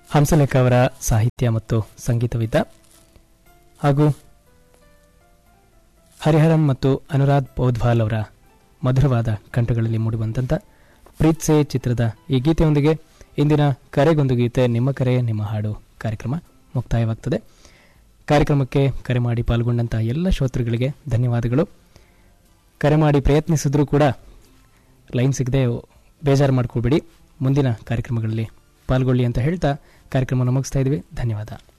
ಹಂಸಲೇಖ ಅವರ ಸಾಹಿತ್ಯ ಮತ್ತು ಸಂಗೀತವಿದ್ದ ಹಾಗೂ ಹರಿಹರನ್ ಮತ್ತು ಅನುರಾಗ್ ಪೌದ್ವಾಲ್ ಅವರ ಮಧುರವಾದ ಕಂಠಗಳಲ್ಲಿ ಮೂಡಿಬಂದಂಥ ಪ್ರೀತ್ಸೆ ಚಿತ್ರದ ಈ ಗೀತೆಯೊಂದಿಗೆ ಇಂದಿನ ಕರೆಗೊಂದು ಗೀತೆ ನಿಮ್ಮ ಕರೆ ನಿಮ್ಮ ಹಾಡು ಕಾರ್ಯಕ್ರಮ ಮುಕ್ತಾಯವಾಗ್ತದೆ ಕಾರ್ಯಕ್ರಮಕ್ಕೆ ಕರೆ ಮಾಡಿ ಪಾಲ್ಗೊಂಡಂತಹ ಎಲ್ಲ ಶ್ರೋತೃಗಳಿಗೆ ಧನ್ಯವಾದಗಳು ಕರೆ ಮಾಡಿ ಪ್ರಯತ್ನಿಸಿದ್ರೂ ಕೂಡ ಲೈನ್ ಸಿಗದೆ ಬೇಜಾರು ಮಾಡ್ಕೊಳ್ಬೇಡಿ ಮುಂದಿನ ಕಾರ್ಯಕ್ರಮಗಳಲ್ಲಿ ಪಾಲ್ಗೊಳ್ಳಿ ಅಂತ ಹೇಳ್ತಾ ಕಾರ್ಯಕ್ರಮ ಮುಗಿಸ್ತಾ ಇದ್ವಿ ಧನ್ಯವಾದ